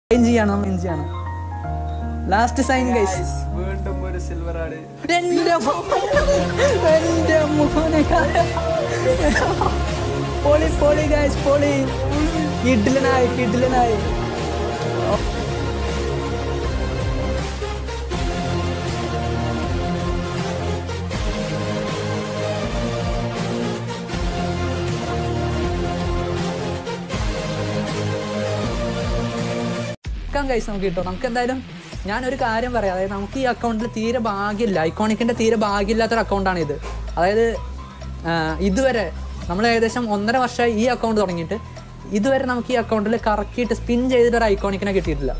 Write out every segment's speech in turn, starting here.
Sign ചെയ്യണം sign ചെയ്യണം last sign guys വീണ്ടും ഒരു സിൽവർ ആണ് എന്റെ മോ- എന്റെ മോനെ പൊളി പൊളി ഗൈസ് പൊളി കിഡിലനായി കിഡിലനായി ഗൈസ് നമുക്ക് കിട്ടും നമുക്ക് എന്തായാലും ഞാനൊരു കാര്യം പറയാം അതായത് നമുക്ക് ഈ അക്കൗണ്ടിൽ തീരെ ഭാഗ്യമില്ല ഐക്കോണിക്കിന്റെ തീരെ ഭാഗ്യമില്ലാത്തൊരു അക്കൗണ്ടാണ് ഇത് അതായത് ആ, ഇതുവരെ നമ്മൾ ഏകദേശം ഒന്നര വർഷമായി ഈ അക്കൗണ്ട് തുടങ്ങിയിട്ട് ഇതുവരെ നമുക്ക് ഈ അക്കൗണ്ടിൽ കറക്കിയിട്ട് സ്പിൻ ചെയ്തിട്ട് ഒരു ഐക്കോണിക്കിനെ കിട്ടിയിട്ടില്ല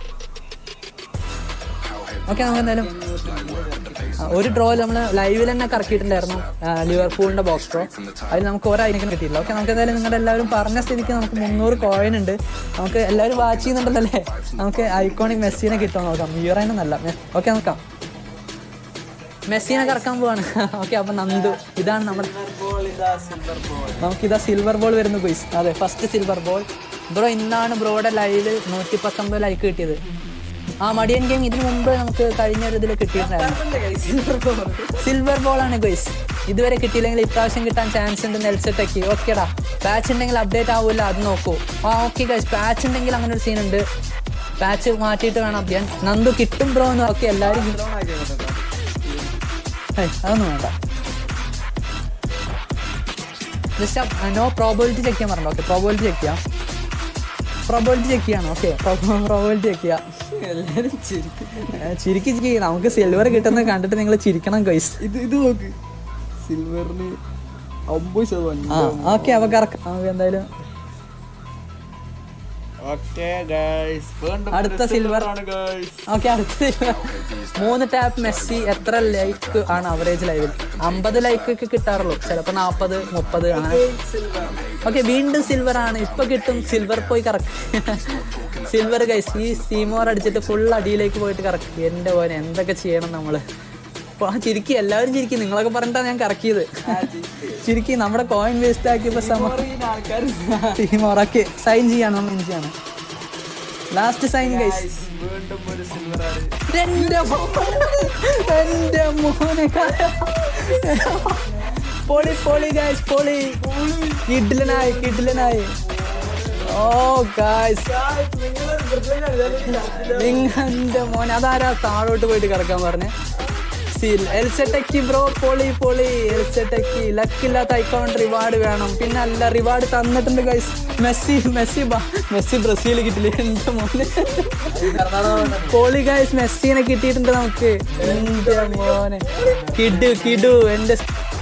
ഓക്കെ നമുക്ക് എന്തായാലും ആ, ഒരു ഡ്രോയിൽ നമ്മൾ ലൈവിൽ തന്നെ കറക്കിയിട്ടുണ്ടായിരുന്നു ആ, ലിവർപൂളിന്റെ ബോക്സ് ഡ്രോ അതിൽ നമുക്ക് ഓരോ ഐനിക്കും കിട്ടിയില്ല ഓക്കെ നമുക്ക് എന്തായാലും നിങ്ങളുടെ എല്ലാവരും പറഞ്ഞ സ്ഥിതിക്ക് നമുക്ക് മുന്നൂറ് കോയിൻ ഉണ്ട് നമുക്ക് എല്ലാവരും വാച്ച് ചെയ്യുന്നുണ്ടല്ലേ നമുക്ക് ഐക്കോണിക് മെസ്സിനെ കിട്ടുമോ നോക്കാം യൂറൈനൊന്നല്ല ഓക്കെ നോക്കാം മെസ്സിനെ കറക്കാൻ പോവാണ് ഓക്കെ അപ്പൊ നന്ദു ഇതാണ് നമ്മുടെ ബോൾ ഇതാ സിൽവർ ബോൾ നമുക്കിതാ സിൽവർ ബോൾ വരുന്നു ഗുയിസ് അതെ ഫസ്റ്റ് സിൽവർ ബോൾ ബ്രോ ഇന്നാണ് ബ്രോയുടെ ലൈവ് നൂറ്റി പത്തൊമ്പത് ലൈക്ക് കിട്ടിയത് ആ മടിയൻ ഗെയിം ഇതിനു മുമ്പ് നമുക്ക് കഴിഞ്ഞ ഒരു ഇതിൽ കിട്ടിയിട്ടുണ്ടായിരുന്നു സിൽവർ ബോൾ ആണ് ഗുയിസ് ഇതുവരെ കിട്ടിയില്ലെങ്കിൽ ഇപ്രാവശ്യം കിട്ടാൻ ചാൻസ് ഉണ്ട് നെൽസെട്ടൊക്കെ ഓക്കേടാ പാച്ച് ഉണ്ടെങ്കിൽ അപ്ഡേറ്റ് ആവില്ല അത് നോക്കൂ ആ ഓക്കെ ഗൈസ് പാച്ച് ഉണ്ടെങ്കിൽ അങ്ങനെ ഒരു സീൻ ഉണ്ട് പാച്ച് മാറ്റിയിട്ട് വേണം ചെയ്യാൻ നന്ദു കിട്ടും ബ്രോ എന്ന് ഓക്കെ എല്ലാവരും ഏയ്, അതൊന്നും വേണ്ട ജസ്റ്റ് നോ പ്രോബിലിറ്റി ചെക്ക് ചെയ്യാൻ പറഞ്ഞു ഓക്കെ പ്രോബിലിറ്റി ചെക്ക് ചെയ്യാം പ്രോബിലിറ്റി ചെക്ക് ചെയ്യണം ഓക്കെ പ്രോബിലിറ്റി ചെക്ക് ചെയ്യാം എല്ലാരും ചിരിക്കും ഏ, ചിരിക്ക് ചിരിക്ക് നമുക്ക് സിൽവർ കിട്ടുന്നത് കണ്ടിട്ട് നിങ്ങൾ ചിരിക്കണം ഗൈസ് ഇത് ഇത് നോക്ക് സിൽവറിന് അമ്പത് ശതമാനം ആ ഓക്കെ അപ്പൊ കറക്റ്റ് നമുക്ക് എന്തായാലും ഓക്കെ ഗൈസ് വീണ്ടും അടുത്ത silver. ആണ് ഗൈസ് ഓക്കെ അടുത്ത silver. മൂന്ന് ടാപ്പ് മെസ്സി എത്ര ലൈക്ക് ആണ് അവറേജ് ലൈവിൽ അമ്പത് ലൈക്ക് ഒക്കെ കിട്ടാറുള്ളൂ ചിലപ്പോൾ നാൽപ്പത് മുപ്പത് അങ്ങനെ ഓക്കെ വീണ്ടും സിൽവർ ആണ് ഇപ്പൊ കിട്ടും സിൽവർ പോയി കറക്റ്റ് സിൽവർ ഗൈസ് ഈ സീമോർ അടിച്ചിട്ട് ഫുൾ അടിയിലേക്ക് പോയിട്ട് കറക്റ്റ് എന്റെ പോലെ എന്തൊക്കെ ചെയ്യണം നമ്മള് അപ്പൊ ആ ചിരിക്കി എല്ലാവരും ചിരിക്കി നിങ്ങളൊക്കെ പറഞ്ഞിട്ടാണ് ഞാൻ കറക്കിയത് ചിരിക്കി നമ്മുടെ കോയിൻ വേസ്റ്റ് ആക്കിയപ്പോ സമ ആൾക്കാർ സീമോറൊക്കെ സൈൻ ചെയ്യാണ് നമ്മൾ ചെയ്യാണ് ലാസ്റ്റ് സൈൻ ഗൈസ് വീണ്ടും ഒരു സിൽവർ ആണ് എന്റെ മോനെ എന്റെ മോനെ പൊളി പൊളി ഗൈസ് പൊളി കിഡിലനായി കിഡിലനായി ഓ ഗൈസ് നിങ്ങളുടെ മോനെ അതാരാ താഴോട്ട് പോയിട്ട് കിടക്കാൻ പറഞ്ഞേ സീൽ എൽസെട്ടക്കി ബ്രോ പൊളി പൊളി എൽസെട്ടക്കി ലക്കില്ലാത്ത ഐക്കോൺ റിവാർഡ് വേണം പിന്നെ അല്ല റിവാർഡ് തന്നിട്ടുണ്ട് ഗൈസ് മെസ്സി മെസ്സി ബാ- മെസ്സി ബ്രസീൽ കിട്ടില്ല എന്റെ മോനെ പൊളി ഗൈസ് മെസ്സിനെ കിട്ടിയിട്ടുണ്ട് നമുക്ക് എന്റെ മോനെ കിഡു കിഡു എന്റെ